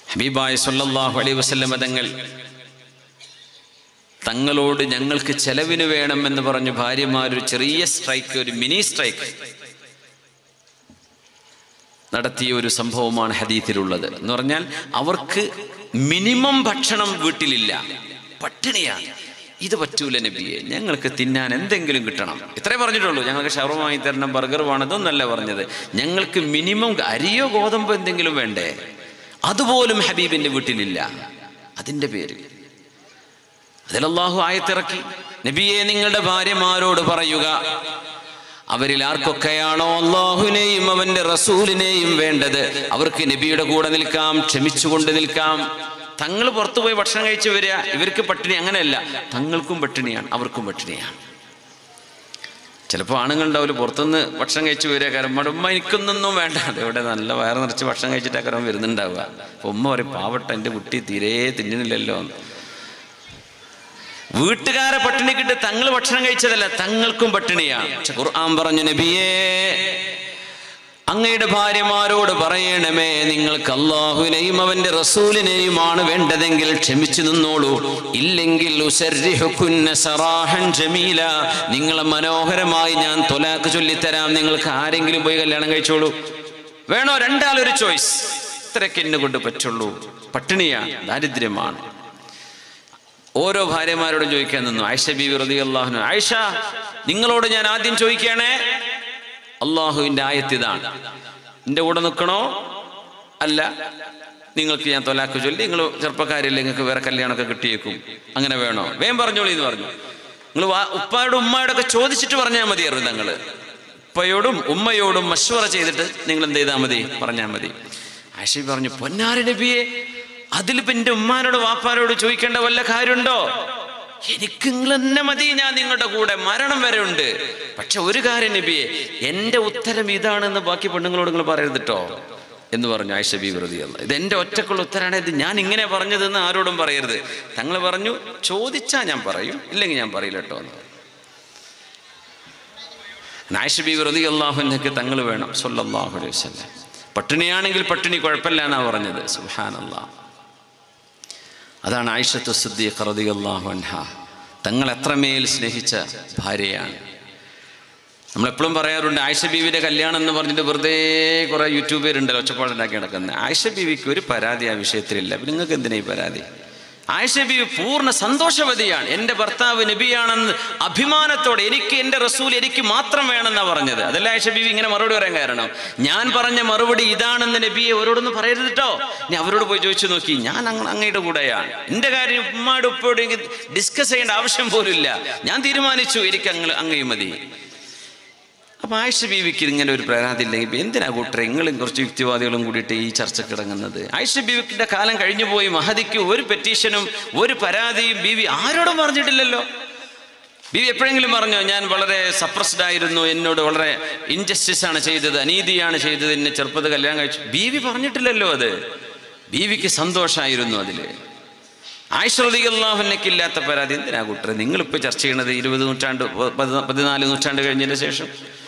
ഹബീബായ സല്ലല്ലാഹു അലൈഹി വസല്ലമ തങ്ങൾ തങ്ങളോട് ഞങ്ങൾക്ക് ചെലവിന് വേണമെന്ന് പറഞ്ഞു ഭാര്യമാരൊരു ചെറിയ സ്ട്രൈക്ക് ഒരു മിനി സ്ട്രൈക്ക് നടത്തിയ ഒരു സംഭവമാണ് ഹദീത്തിലുള്ളത് എന്ന് പറഞ്ഞാൽ അവർക്ക് മിനിമം ഭക്ഷണം വീട്ടിലില്ല പട്ടിണിയാണ് ഇത് പറ്റൂല നബിയെ ഞങ്ങൾക്ക് തിന്നാൻ എന്തെങ്കിലും കിട്ടണം ഇത്രേ പറഞ്ഞിട്ടുള്ളൂ ഞങ്ങൾക്ക് ഷവർമ വാങ്ങി തരണം ബർഗർ വേണം ഇതൊന്നല്ല പറഞ്ഞത് ഞങ്ങൾക്ക് മിനിമം അരിയോ ഗോതമ്പോ എന്തെങ്കിലും വേണ്ടേ അതുപോലും ഹബീബിന്റെ വീട്ടിലില്ല അതിന്റെ പേര് അതിൽ അള്ളാഹു ആയത്തിറക്കി നബിയെ നിങ്ങളുടെ ഭാര്യമാരോട് പറയുക അവരിൽ ആർക്കൊക്കെയാണോ അള്ളാഹുവിനെയും അവന്റെ റസൂലിനെയും വേണ്ടത് അവർക്ക് നബിയുടെ കൂടെ നിൽക്കാം ക്ഷമിച്ചുകൊണ്ട് നിൽക്കാം തങ്ങൾ പുറത്തുപോയി ഭക്ഷണം കഴിച്ചു വരിക ഇവർക്ക് പട്ടിണി അങ്ങനെയല്ല തങ്ങൾക്കും പട്ടിണിയാണ് അവർക്കും പട്ടിണിയാണ് ചിലപ്പോൾ ആണുങ്ങളുണ്ടാവില്ല പുറത്തുനിന്ന് ഭക്ഷണം കഴിച്ചു വരിക കാരണം "ഉമ്മ, ഉമ്മ എനിക്കൊന്നും വേണ്ട ഇവിടെ നല്ല വയറ് നിറച്ച് ഭക്ഷണം കഴിച്ചിട്ട് കാരണം വരുന്നുണ്ടാവുക അപ്പൊ ഉമ്മ പറയും പാവട്ട എൻ്റെ കുട്ടി തീരെ തിന്നുന്നില്ലല്ലോ എന്ന് വീട്ടുകാരെ പട്ടിണിക്കിട്ട് തങ്ങൾ ഭക്ഷണം കഴിച്ചതല്ല തങ്ങൾക്കും പട്ടിണിയാണ് പക്ഷെ ഖുർആൻ പറഞ്ഞു നബിയേ അങ്ങയുടെ ഭാര്യമാരോട് പറയണമേ നിങ്ങൾക്ക് അള്ളാഹുവിനെയും അവന്റെ റസൂലിനെയുമാണ് വേണ്ടതെങ്കിൽ ക്ഷമിച്ചു നിന്നോളൂ ഇല്ലെങ്കിൽ ഉസർരിഹുക്കുന്ന സറാഹൻ ജമീല നിങ്ങളെ മനോഹരമായി ഞാൻ തൊലാക്ക് ചൊല്ലിത്തരാം നിങ്ങൾക്ക് ആരെങ്കിലും പോയി കല്യാണം കഴിച്ചോളൂ വേണോ രണ്ടാളൊരു ചോയ്സ് ഇത്രയൊക്കെ എന്നെ കൊണ്ട് പറ്റുള്ളൂ പട്ടിണിയാണ് ദാരിദ്ര്യമാണ് ഓരോ ഭാര്യമാരോടും ചോദിക്കാൻ നിന്നു ആയിഷ ബീവി റതി അള്ളാഹുന ആയിഷ നിങ്ങളോട് ഞാൻ ആദ്യം ചോദിക്കണേ അള്ളാഹുവിന്റെ ആയത്ത് ഇതാണ് എൻ്റെ കൂടെ നിൽക്കണോ അല്ല നിങ്ങൾക്ക് ഞാൻ തൊലാക്ക് ചൊല്ലി നിങ്ങൾ ചെറുപ്പക്കാരില്ല നിങ്ങൾക്ക് വേറെ കല്യാണമൊക്കെ കിട്ടിയേക്കും അങ്ങനെ വേണോ വേഗം പറഞ്ഞോളി എന്ന് പറഞ്ഞു നിങ്ങൾ ഉപ്പായോടും ഉമ്മയോടും ഒക്കെ ചോദിച്ചിട്ട് പറഞ്ഞാൽ മതിയായിരുന്നു നിങ്ങൾ ഉപ്പയോടും ഉമ്മയോടും മശ്വറ ചെയ്തിട്ട് നിങ്ങൾ എന്ത് ചെയ്താൽ മതി പറഞ്ഞാൽ മതി ആഷി പറഞ്ഞു പൊന്നാരി നബിയെ അതിലിപ്പോ എന്റെ ഉമ്മാനോട് വാപ്പാനോട് ചോദിക്കേണ്ട വല്ല കാര്യമുണ്ടോ എനിക്ക് നിങ്ങൾ തന്നെ മതി ഞാൻ നിങ്ങളുടെ കൂടെ മരണം വരെ ഉണ്ട് പക്ഷെ ഒരു കാര്യം നബിയെ എന്റെ ഉത്തരം ഇതാണെന്ന് ബാക്കി പെണ്ണുങ്ങളോട് നിങ്ങൾ പറയരുത് കേട്ടോ എന്ന് പറഞ്ഞു ആയിഷ ബി വെറുതെയല്ല ഇത് എന്റെ ഒറ്റക്കുള്ള ഉത്തരാണ് ഇത് ഞാൻ ഇങ്ങനെ പറഞ്ഞതെന്ന് ആരോടും പറയരുത് തങ്ങൾ പറഞ്ഞു ചോദിച്ചാ ഞാൻ പറയും ഇല്ലെങ്കിൽ ഞാൻ പറയില്ല കേട്ടോ എന്ന് ആയിഷ ബി വെറുതെ അള്ളാഹുനക്ക് തങ്ങൾ വേണം സല്ലല്ലാഹു അലൈഹി വസല്ലം പട്ടിണിയാണെങ്കിൽ പട്ടിണി കുഴപ്പമില്ല എന്നാ പറഞ്ഞത് സുഹാനല്ലാ അതാണ് ആയിഷത്തു സിദ്ദീഖ് റളിയല്ലാഹു അൻഹ തങ്ങൾ എത്രമേൽ സ്നേഹിച്ച ഭാര്യയാണ് നമ്മളെപ്പോഴും പറയാറുണ്ട് ആയിഷ ബീവിയുടെ കല്യാണം എന്ന് പറഞ്ഞിട്ട് വെറുതെ കുറേ യൂട്യൂബേരുണ്ടല്ലോ ഒച്ചപ്പാടുണ്ടാക്കി നടക്കുന്നത് ആയിഷ ബീവിക്ക് ഒരു പരാതി ആ വിഷയത്തിലില്ല പിന്നെ നിങ്ങൾക്ക് എന്തിനാ ഈ പരാതി ആയിഷ ബീവി പൂർണ്ണ സന്തോഷവതിയാണ് എൻ്റെ ഭർത്താവ് നബിയാണെന്ന് അഭിമാനത്തോടെ എനിക്ക് എൻ്റെ റസൂൽ എനിക്ക് മാത്രം വേണമെന്നാണ് പറഞ്ഞത് അതല്ല ആയിഷ ബീവി ഇങ്ങനെ മറുപടി പറയാൻ കാരണം ഞാൻ പറഞ്ഞ മറുപടി ഇതാണെന്ന് നബിയെ അവരോടൊന്നും പറയരുത് കേട്ടോ ഇനി അവരോട് പോയി ചോദിച്ചു നോക്കി ഞാൻ അങ്ങ് അങ്ങയുടെ കൂടെയാണ് എൻ്റെ കാര്യം ഉമ്മയുടെ ഉപ്പയോട് എനിക്ക് ഡിസ്കസ് ചെയ്യേണ്ട ആവശ്യം പോലും ഇല്ല ഞാൻ തീരുമാനിച്ചു എനിക്ക് അങ്ങ് അങ്ങയും മതി അപ്പൊ ആയിഷ ബീവിക്ക് ഇങ്ങനെ ഒരു പരാതി ഇല്ലെങ്കിൽ എന്തിനാ കൂട്ടരെ നിങ്ങളും കുറച്ച് യുക്തിവാദികളും കൂടിയിട്ട് ഈ ചർച്ചയ്ക്ക് ഇറങ്ങുന്നത് ആയിഷ ബീവിന്റെ കാലം കഴിഞ്ഞു പോയി മഹദിക്ക് ഒരു പെറ്റീഷനും ഒരു പരാതിയും ബീവി ആരോടും പറഞ്ഞിട്ടില്ലല്ലോ ബീവി എപ്പോഴെങ്കിലും പറഞ്ഞോ ഞാൻ വളരെ സപ്രസ്ഡ് ആയിരുന്നു എന്നോട് വളരെ ഇൻജസ്റ്റിസ് ആണ് ചെയ്തത് അനീതിയാണ് ചെയ്തത് എന്നെ ചെറുപ്പത്ത് കല്യാണം കഴിച്ചു ബീവി പറഞ്ഞിട്ടില്ലല്ലോ അത് ബീവിക്ക് സന്തോഷമായിരുന്നു അതില് ആയിശ്രതികല്ലാഹുനക്കില്ലാത്ത പരാതി എന്തിനാ കൂട്ടരെ നിങ്ങളിപ്പോൾ ചർച്ച ചെയ്യണത് ഇരുപത് നൂറ്റാണ്ട് പ- പതിനാ- പതിനാല് നൂറ്റാണ്ട് കഴിഞ്ഞതിന് ശേഷം